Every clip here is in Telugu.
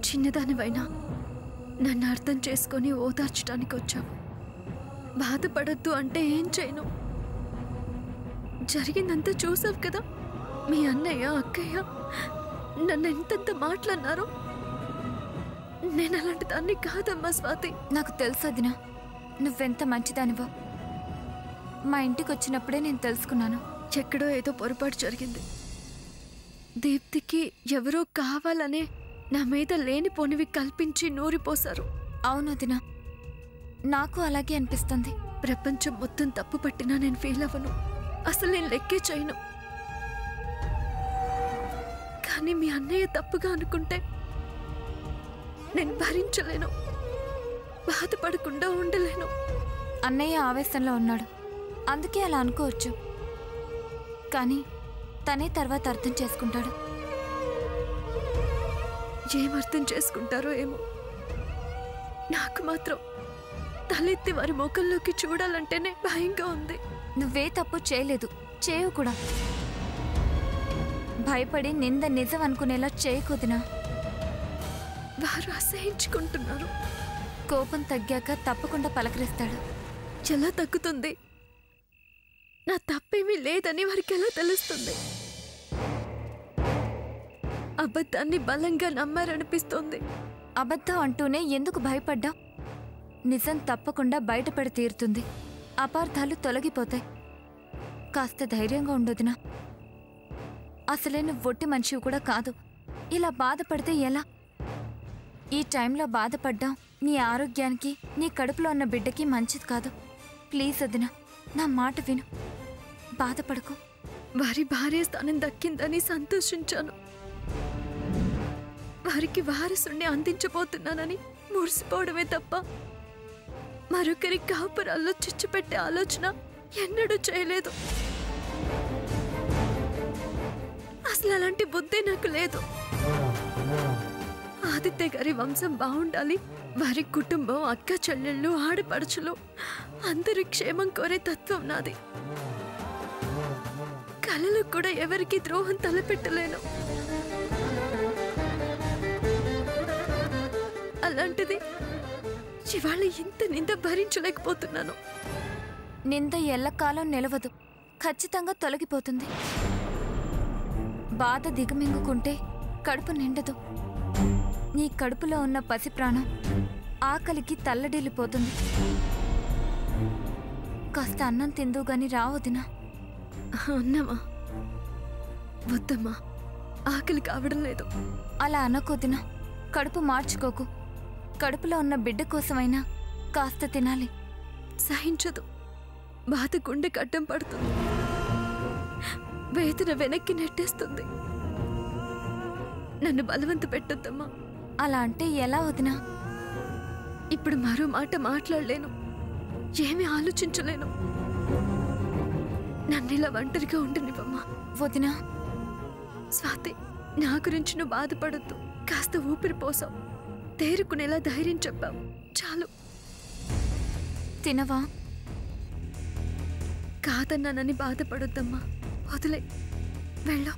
చిన్నదానివైనా నన్ను అర్థం చేసుకొని ఓదార్చడానికి వచ్చావు బాధపడద్దు అంటే ఏం చేయను జరిగిందంతా చూసావు కదా మీ అన్నయ్య అక్కయ్య నన్ను ఎంతెంత మాట్లాడినారో నేను అలాంటి దాన్ని కాదమ్మా స్వాతి నాకు తెలుసు వదినా నువ్వెంత మంచిదానివో మా ఇంటికి వచ్చినప్పుడే నేను తెలుసుకున్నాను ఎక్కడో ఏదో పొరపాటు జరిగింది దీప్తికి ఎవరో కావాలనే నా మీద లేనిపోనివి కల్పించి నూరిపోశారు అవును వదినా నాకు అలాగే అనిపిస్తుంది ప్రపంచం మొత్తం తప్పు పట్టినా నేను ఫీల్ అవ్వను అసలు నేను లెక్కే చేయను కానీ మీ అన్నయ్య తప్పుగా అనుకుంటే నేను భరించలేను బాధపడకుండా ఉండలేను అన్నయ్య ఆవేశంలో ఉన్నాడు అందుకే అలా అనుకోవచ్చు కానీ తనే తర్వాత అర్థం చేసుకుంటాడు ఏం అర్థం చేసుకుంటారో ఏమో నాకు మాత్రం తలెత్తి వారి ముఖంలోకి చూడాలంటేనే భయంగా ఉంది నువ్వే తప్పు చేయలేదు చేయవు కూడా భయపడి నింద నిజం అనుకునేలా చేయకుదినా వారు అసహించుకుంటున్నారు కోపం తగ్గాక తప్పకుండా పలకరిస్తాడు ఎలా తగ్గుతుంది నా తప్పేమీ లేదని వారికి ఎలా తెలుస్తుంది అబద్ధాన్ని బలంగా నమ్మారనిపిస్తోంది అబద్ధం అంటూనే ఎందుకు భయపడ్డా నిజం తప్పకుండా బయటపడి తీరుతుంది అపార్థాలు తొలగిపోతాయి కాస్త ధైర్యంగా ఉండొదినా అసలే నువ్వు ఒట్టి మనిషివి కూడా కాదు ఇలా బాధపడితే ఎలా ఈ టైంలో బాధపడ్డాం నీ ఆరోగ్యానికి నీ కడుపులో ఉన్న బిడ్డకి మంచిది కాదు ప్లీజ్ వదినా నా మాట విను బాధపడకు వారి భార్య స్థానం దక్కిందని సంతోషించాను వారికి వారసుణ్ణి అందించబోతున్నానని మురిసిపోవడమే తప్ప మరొకరి కాపురాల్లో చిచ్చు పెట్టే ఆలోచన ఎన్నడూ చేయలేదు అసలు అలాంటి బుద్ధి నాకు లేదు ఆదిత్య గారి వంశం బాగుండాలి వారి కుటుంబం అక్క చెల్లెళ్ళు ఆడపడుచులు అందరి క్షేమం కోరే తత్వం నాది కలలో కూడా ఎవరికి ద్రోహం తలపెట్టలేను అలాంటిది ఇవాళ ఇంత నింద భరించలేకపోతున్నాను నింద ఎల్లకాలం నిలవదు ఖచ్చితంగా తొలగిపోతుంది బాధ దిగమింగుకుంటే కడుపు నిండదు నీ కడుపులో ఉన్న పసి ప్రాణం ఆకలికి తల్లడిల్లిపోతుంది కాస్త అన్నం తిందు గాని రావదినా అన్నమా వద్దమ్మా ఆకలి కావడం లేదు అలా అనకొదినా కడుపు మార్చుకోకు కడుపులో ఉన్న బిడ్డ కోసమైనా కాస్త తినాలి సహించదు బాధ గుండె కట్టం పడుతుంది వేదన వెనక్కి నెట్టేస్తుంది నన్ను బలవంత పెట్టొద్దమ్మా అలా అంటే ఎలా వదినా ఇప్పుడు మరో మాట మాట్లాడలేను ఏమీ ఆలోచించలేను నన్ను ఇలా ఒంటరిగా ఉండనివ్వమ్మా వదినా స్వాతి నా గురించి నువ్వు బాధపడొద్దు కాస్త ఊపిరి పోసావు తేరుకునేలా ధైర్యం చెప్పావు చాలు తినవా కాదన్నానని బాధపడొద్దమ్మా వదిలే వెళ్ళా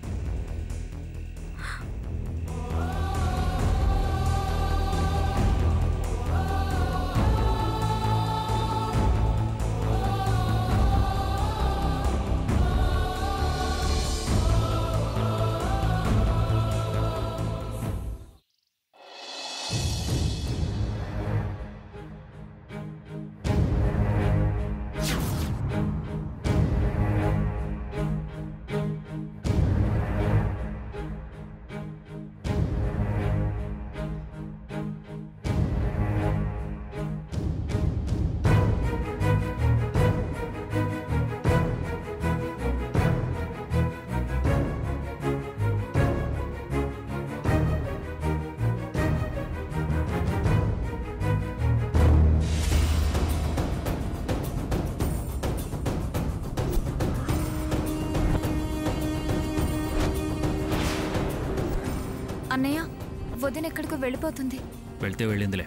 అన్నయ్య వదిన ఎక్కడికో వెళ్ళిపోతుంది వెళ్తే వెళ్ళిందిలే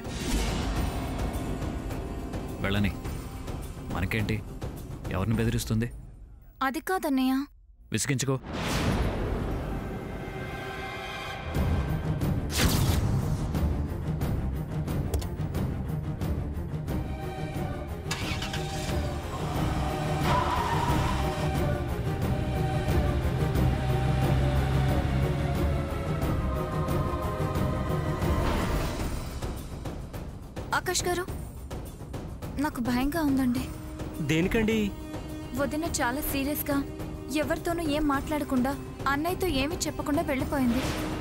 వెళ్ళని మనకేంటి ఎవరిని బెదిరిస్తుంది అది కాదన్నయ్య విసిగించుకో ఆకాష్ గారు నాకు భయంగా ఉందండి దేనికండి వదిన చాలా సీరియస్గా ఎవరితోనూ ఏం మాట్లాడకుండా అన్నయ్యతో ఏమీ చెప్పకుండా వెళ్ళిపోయింది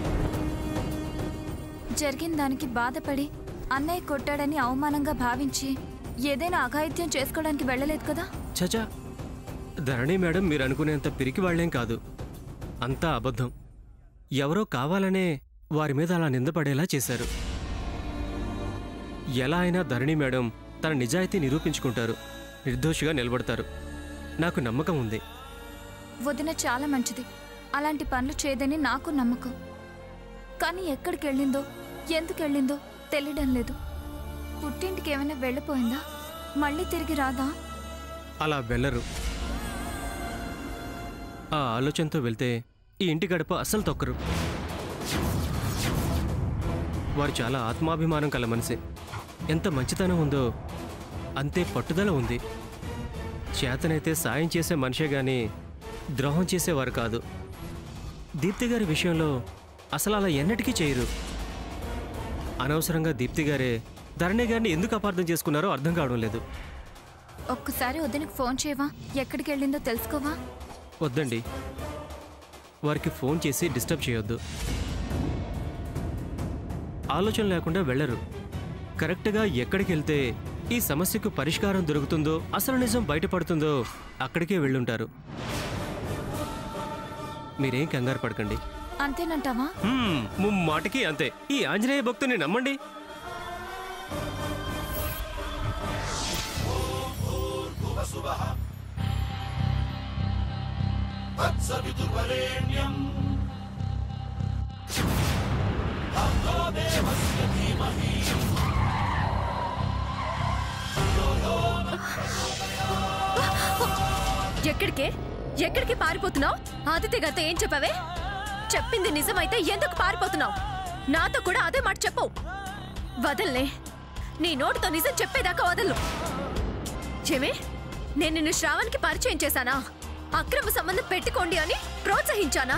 జరిగిన దానికి బాధపడి అన్నయ్య కొట్టాడని అవమానంగా భావించి ఏదైనా అఘాయిత్యం చేసుకోవడానికి వెళ్ళలేదు కదా చచా ధరణి మేడం మీరు అనుకునేంత పిరికి వాళ్ళేం కాదు అంతా అబద్ధం ఎవరో కావాలనే వారి మీద అలా నిందపడేలా చేశారు ఎలా అయినా ధరణి మేడం తన నిజాయితీ నిరూపించుకుంటారు నిర్దోషిగా నిలబడతారు నాకు నమ్మకం ఉంది వదిన చాలా మంచిది అలాంటి పనులు చేయదని నాకు నమ్మకం కానీ ఎక్కడికి వెళ్ళిందో ఎందుకు వెళ్ళిందో తెలియడం లేదు పుట్టింటికి ఏమైనా వెళ్ళిపోయిందా మళ్ళీ తిరిగి రాదా అలా వెళ్ళరు ఆ ఆలోచనతో వెళ్తే ఈ ఇంటి గడప అస్సలు తొక్కరు వారు చాలా ఆత్మాభిమానం కల మనిషి ఎంత మంచితనం ఉందో అంతే పట్టుదల ఉంది చేతనైతే సాయం చేసే మనిషే గాని ద్రోహం చేసేవారు కాదు దీప్తి గారి విషయంలో అసలు అలా ఎన్నటికీ చేయరు అనవసరంగా దీప్తి గారే ధరణి గారిని ఎందుకు అపార్థం చేసుకున్నారో అర్థం కావడం లేదు ఒక్కసారి వదినకు ఫోన్ చేయవా ఎక్కడికి వెళ్ళిందో తెలుసుకోవా వద్దండి వారికి ఫోన్ చేసి డిస్టర్బ్ చేయొద్దు ఆలోచన లేకుండా వెళ్ళరు కరెక్ట్గా ఎక్కడికి వెళ్తే ఈ సమస్యకు పరిష్కారం దొరుకుతుందో అసలు నిజం బయటపడుతుందో అక్కడికే వెళ్ళుంటారు మీరేం కంగారు పడకండి అంతేనంటావా హ్మ్, ముమ్మాటికి అంతే ఈ ఆంజనేయ భక్తుని నమ్మండి ఎక్కడికే ఎక్కడికి పారిపోతున్నావు ఆదిత్య గారితో ఏం చెప్పావే చెప్పింది నిజమైతే ఎందుకు పారిపోతున్నావు నాతో కూడా అదే మాట చెప్పు వదల్లే నీ నోటితో నిజం చెప్పేదాకా వదలు చెమే నేను నిన్ను శ్రావణ్కి పరిచయం చేశానా అక్రమ సంబంధం పెట్టుకోండి అని ప్రోత్సహించానా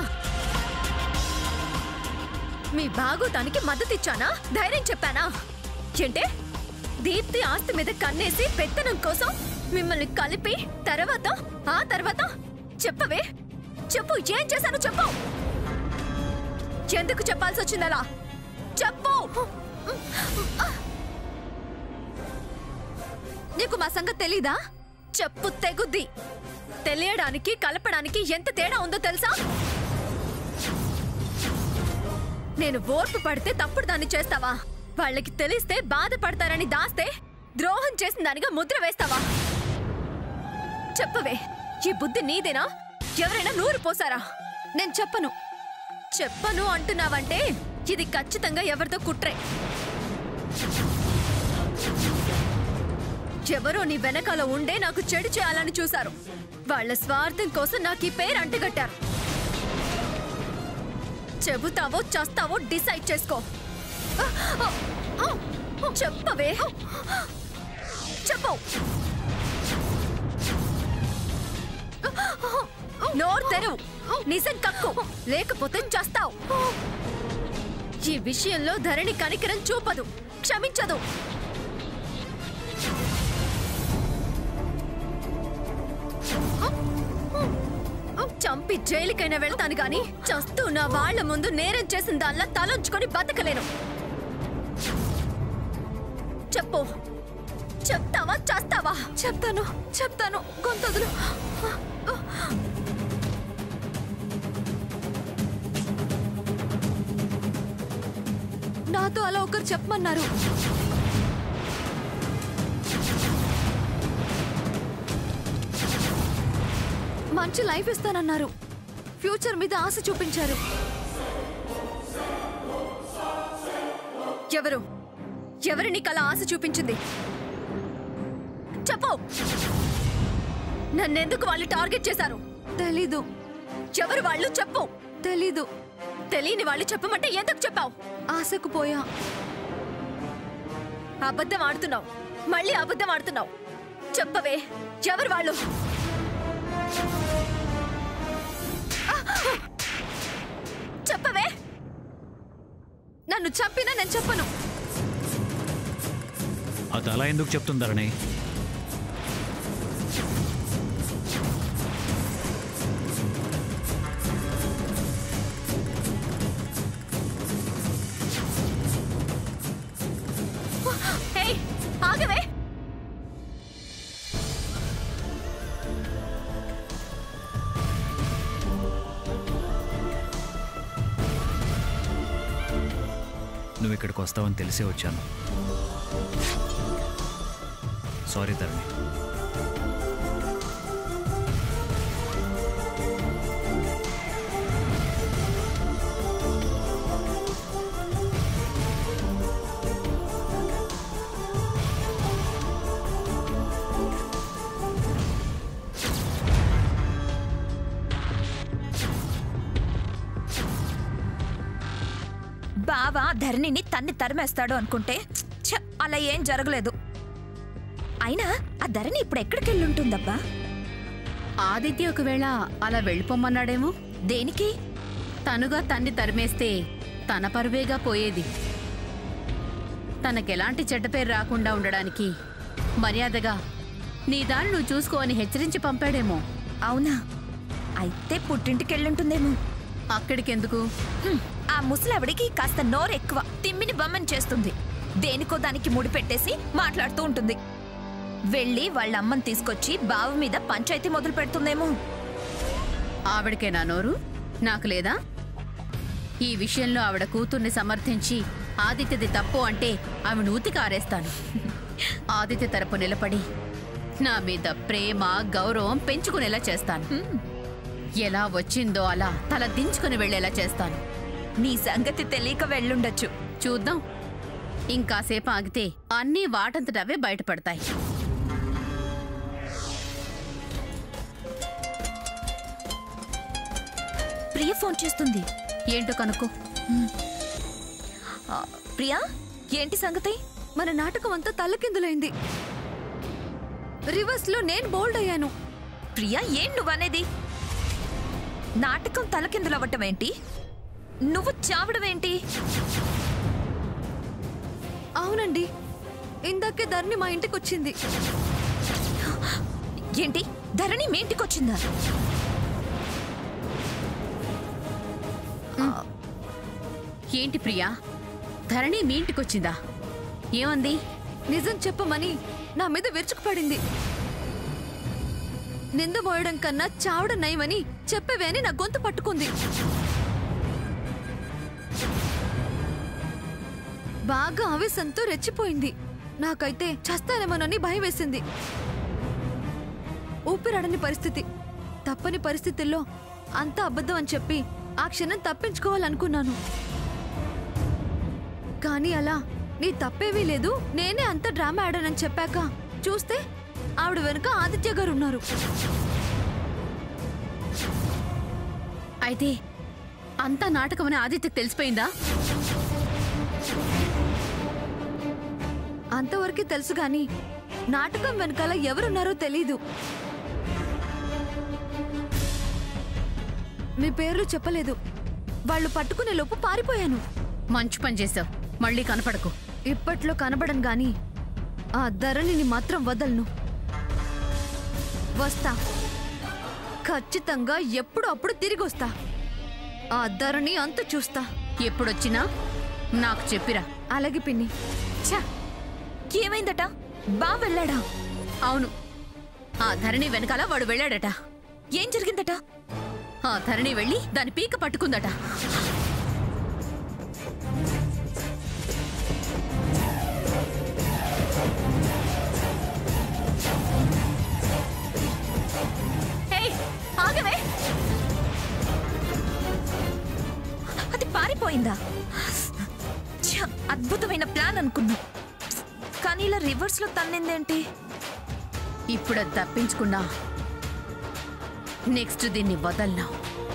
మీ బాగోతానికి మద్దతిచ్చానా ధైర్యం చెప్పానా ఏంటే దీప్తి ఆస్తి మీద కన్నేసి పెత్తనం కోసం మిమ్మల్ని కలిపి తర్వాత ఆ తర్వాత చెప్పవే చెప్పు ఏం చేశాను చెప్పు ఎందుకు చెప్పాల్సి వచ్చిందలా చెప్పు నీకు మా సంగతి తెలీదా చెప్పు తెగుద్ది తెలియడానికి కలపడానికి ఎంత తేడా ఉందో తెలుసా నేను ఓర్పు పడితే తప్పుడు దాన్ని చేస్తావా వాళ్ళకి తెలిస్తే బాధపడతారని దాస్తే ద్రోహం చేసిన దానిగా ముద్ర వేస్తావా చెప్పవే ఈ బుద్ధి నీదేనా ఎవరైనా నూరు పోసారా నేను చెప్పను చెప్పను అంటున్నావంటే ఇది ఖచ్చితంగా ఎవరితో కుట్రే ఎవరో నీ వెనకాల ఉండే నాకు చెడు చేయాలని చూశారు వాళ్ళ స్వార్థం కోసం నాకు ఈ పేరు అంటగట్టారు చెబుతావో చస్తావో డిసైడ్ చేసుకో చెప్పవే చెప్పు నోరు తెరువు నిజం కక్కు లేకపోతే చస్తావు ఈ విషయంలో ధరణి కనికరం చూపదు క్షమించదు చంపి జైలుకైనా వెళ్తాను గాని చస్తూ నా వాళ్ళ ముందు నేరం చేసిన దానిలా తలంచుకొని బతకలేను చెప్పు చెప్తావా చేస్తావా చెప్తాను చెప్తాను గొంతదులు నాతో అలా ఒకరు చెప్పమన్నారు మంచి లైఫ్ ఇస్తానన్నారు ఫ్యూచర్ మీద ఆశ చూపించారు ఎవరు ఎవరు నీకు అలా ఆశ చూపించింది చెప్పు నన్నెందుకు వాళ్ళు టార్గెట్ చేశారు తెలీదు ఎవరు వాళ్ళు చెప్పు తెలీదు తెలియని వాళ్ళు చెప్పమంటే ఎందుకు చెప్పావు ఆశకు పోయా అబద్ధం ఆడుతున్నావు మళ్ళీ అబద్ధం ఆడుతున్నావు చెప్పవే ఎవరు వాళ్ళు చెప్పవే నన్ను చంపినా నేను చెప్పను అది అలా ఎందుకు చెప్తుందరని హే ఆగవే నువ్వు ఇక్కడికి వస్తావని తెలిసే వచ్చాను సారీ ధరణి బావ ధరణిని తన్ని తరిమేస్తాడు అనుకుంటే ఛ, అలా ఏం జరగలేదు అయినా ఆ ధరణి ఇప్పుడు ఎక్కడికి వెళ్ళుంటుందబ్బా ఆదిత్య ఒకవేళ అలా వెళ్ళిపోమన్నాడేమో దేనికి తనుగా తన్ని తరిమేస్తే తన పరువేగా పోయేది తనకెలాంటి చెడ్డ పేరు రాకుండా ఉండడానికి మర్యాదగా నీ దారి నువ్వు చూసుకో అని హెచ్చరించి పంపాడేమో అవునా అయితే పుట్టింటికి వెళ్ళుంటుందేమో అక్కడికెందుకు హ్మ్, ఆ ముసలావిడికి కాస్త నోరు ఎక్కువ తిమ్మిని బొమ్మని చేస్తుంది దేనికో దానికి ముడి పెట్టేసి మాట్లాడుతూ ఉంటుంది వెళ్ళి వాళ్ళ అమ్మని తీసుకొచ్చి బావ మీద పంచాయతీ మొదలు పెడుతుందేమో ఆవిడకే నా నోరు నాకు లేదా ఈ విషయంలో ఆవిడ కూతుర్ని సమర్థించి ఆదిత్యది తప్పు అంటే ఆమె నూతికి ఆరేస్తాను ఆదిత్య తరపు నిలబడి నా మీద ప్రేమ గౌరవం పెంచుకునేలా చేస్తాను ఎలా వచ్చిందో అలా తల దించుకుని వెళ్ళేలా చేస్తాను నీ సంగతి తెలియక వెళ్ళుండొచ్చు చూద్దాం ఇంకాసేపు ఆగితే అన్నీ వాటంతటవే బయటపడతాయి ప్రియ ఫోన్ చేస్తుంది ఏంటో కనుక్కో ఆ, ప్రియా ఏంటి సంగతి మన నాటకం అంతా తల్లకిందులైంది రివర్స్ లో నేను బోల్డ్ అయ్యాను ప్రియా ఏం నువ్వనేది నాటకం తలకిందులవ్వటం ఏంటి నువ్వు చావడం ఏంటి అవునండి ఇందాకే ధరణి మా ఇంటికి వచ్చింది ఏంటి ధరణి మీ ఇంటికి వచ్చిందా ఏంటి ప్రియా ధరణి మీ ఇంటికొచ్చిందా ఏమంది నిజం చెప్పమని నా మీద విరుచుకుపడింది నింద మోయడం కన్నా చావడం నయమని చెప్పేవే అని నా గొంతు పట్టుకుంది బాగా ఆవేశంతో రెచ్చిపోయింది నాకైతే చస్తానేమోనని భయం వేసింది ఊపిరాడని పరిస్థితి తప్పని పరిస్థితుల్లో అంతా అబద్ధం అని చెప్పి ఆ క్షణం తప్పించుకోవాలనుకున్నాను కానీ అలా నీ తప్పేమీ లేదు నేనే అంత డ్రామా ఆడానని చెప్పాక చూస్తే ఆవిడ వెనుక ఆదిత్య గారు ఉన్నారు అయితే అంతా నాటకమని ఆదిత్యకు తెలిసిపోయిందా అంతవరకే తెలుసు గాని నాటకం వెనకాల ఎవరున్నారో తెలీదు మీ పేర్లు చెప్పలేదు వాళ్ళు పట్టుకునే లోపు పారిపోయాను మంచి పని చేసావు మళ్ళీ కనపడకు ఇప్పట్లో కనబడను గాని ఆ ధరణిని మాత్రం వదలను వస్తా ఖచ్చితంగా ఎప్పుడు అప్పుడు తిరిగి వస్తా ఆ ధరణి అంత చూస్తా ఎప్పుడొచ్చినా నాకు చెప్పిరా అలాగే పిన్ని ఛ! ఏమైందట బా వెళ్ళాడా అవును ఆ ధరణి వెనకాల వాడు వెళ్ళాడట ఏం జరిగిందట ఆ ధరణి వెళ్ళి దాని పీక పట్టుకుందట హే ఆగవే అది పారిపోయిందా ఛ! అద్భుతమైన ప్లాన్ అనుకున్నా కానీ ఇలా రివర్స్ లో తన్నిందేంటి ఇప్పుడు అది తప్పించుకున్నా నెక్స్ట్ దీన్ని వదల్నా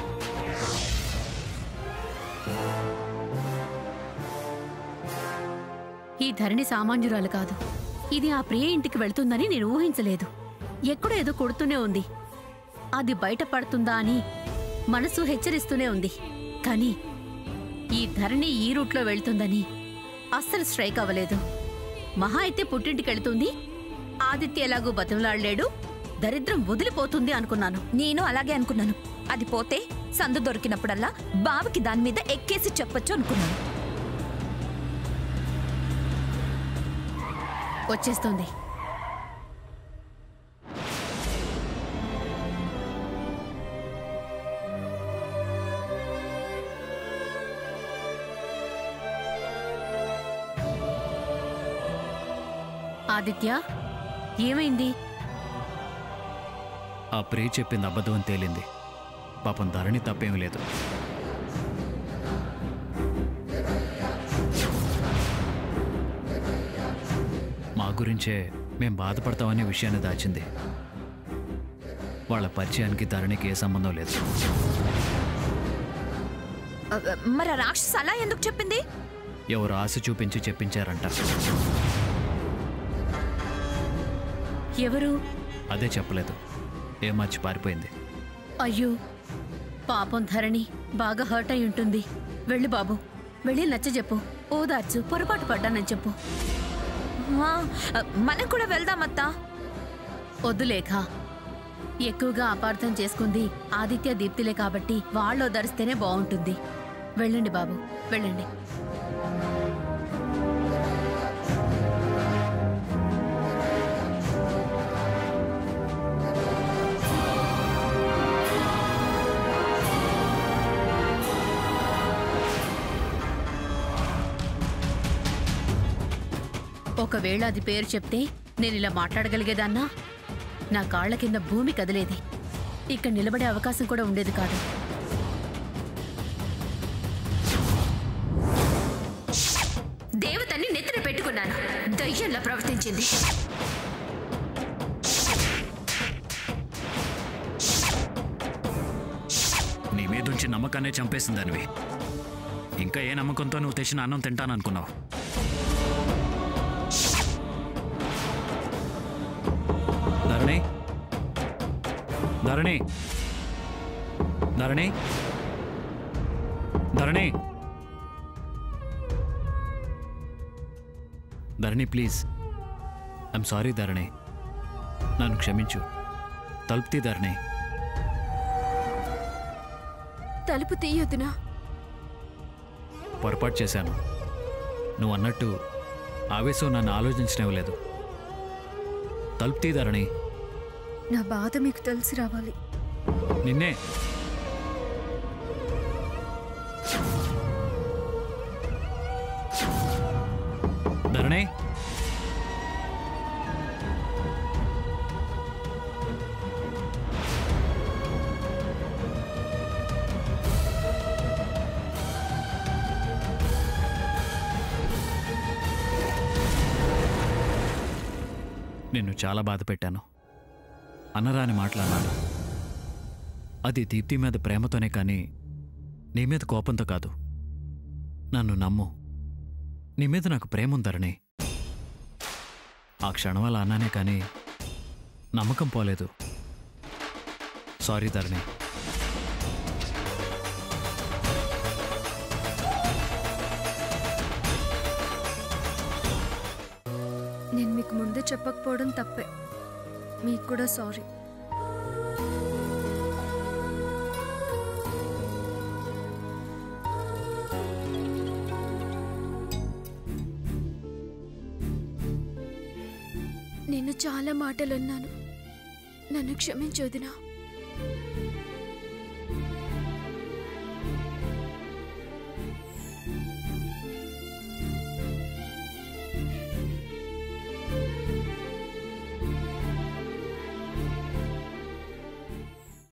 ఈ ధరణి సామాన్యురాలు కాదు ఇది ఆ ప్రియ ఇంటికి వెళ్తుందని నేను ఊహించలేదు ఎక్కడో ఏదో కొడుతూనే ఉంది అది బయటపడుతుందా అని మనసు హెచ్చరిస్తూనే ఉంది కానీ ఈ ధరణి ఈ రూట్లో వెళ్తుందని అస్సలు స్ట్రైక్ అవ్వలేదు మహా అయితే పుట్టింటికి వెళుతుంది ఆదిత్య ఎలాగూ బతిమలాడలేడు దరిద్రం వదిలిపోతుంది అనుకున్నాను నేను అలాగే అనుకున్నాను అది పోతే సందు దొరికినప్పుడల్లా బావకి దాని మీద ఎక్కేసి చెప్పొచ్చు అనుకున్నాను వచ్చేస్తుంది ఆదిత్య ఏమైంది ఆ ప్రియ చెప్పింది అబద్ధం అని తేలింది పాపం ధరణి తప్పేం లేదు మా గురించే మేం బాధపడతామనే విషయాన్ని దాచింది వాళ్ళ పరిచయానికి ధరణికి ఏ సంబంధం లేదు అ, అ, మరి ఆ రాక్షసు అలా ఎందుకు చెప్పింది ఎవరు ఆశ చూపించి చెప్పించారంట ఎవరు అదే చెప్పలేదు ఏ మర్చి పారిపోయింది అయ్యో పాపం ధరణి బాగా హర్ట్ అయి ఉంటుంది వెళ్ళు బాబు వెళ్ళి నచ్చజెప్పు ఓదార్చు పొరపాటు పడ్డానని చెప్పు ఆ, అ, మనం కూడా వెళ్దామత్తా వద్దు లేఖ ఎక్కువగా అపార్థం చేసుకుంది ఆదిత్య దీప్తిలే కాబట్టి వాళ్ళు ఓదారిస్తేనే బాగుంటుంది వెళ్ళండి బాబు వెళ్ళండి ఒకవేళ అది పేరు చెప్తే నేను ఇలా మాట్లాడగలిగేదాన్నా నా కాళ్ల కింద భూమి కదిలేది ఇక్కడ నిలబడే అవకాశం కూడా ఉండేది కాదు దేవతని నెత్తిన పెట్టుకున్నాను దయ్యంలా ప్రవర్తించింది నీ మీదుంచి నమ్మకాన్నే చంపేసిందనివి ఇంకా ఏ నమ్మకంతో నువ్వు తెచ్చిన అన్నం తింటాననుకున్నావు Dharani Dharani Dharani Dharani Dharani please I'm sorry Dharani నన్ను క్షమించు తలుపుతీ ధరణి తలుపు తీయొద్దునా పొరపాటు చేశాను నువ్వు అన్నట్టు ఆవేశం నన్ను ఆలోచించనివ్వలేదు తలుపు తీదరణి నా బాధ మీకు తెలిసి రావాలి నిన్నే ధరణి నిన్ను చాలా బాధ పెట్టాను అన్నరాని మాట్లాడినాను అది దీప్తి మీద ప్రేమతోనే కానీ నీ మీద కోపంతో కాదు నన్ను నమ్ము నీ మీద నాకు ప్రేమ ఉందరణి ఆ క్షణం అలా అన్నానే కానీ నమ్మకం పోలేదు సారీ ధరణి నేను మీకు ముందే చెప్పకపోవడం తప్పే మీకు కూడా సారీ నేను చాలా మాటలు అన్నాను నన్ను క్షమించొదినా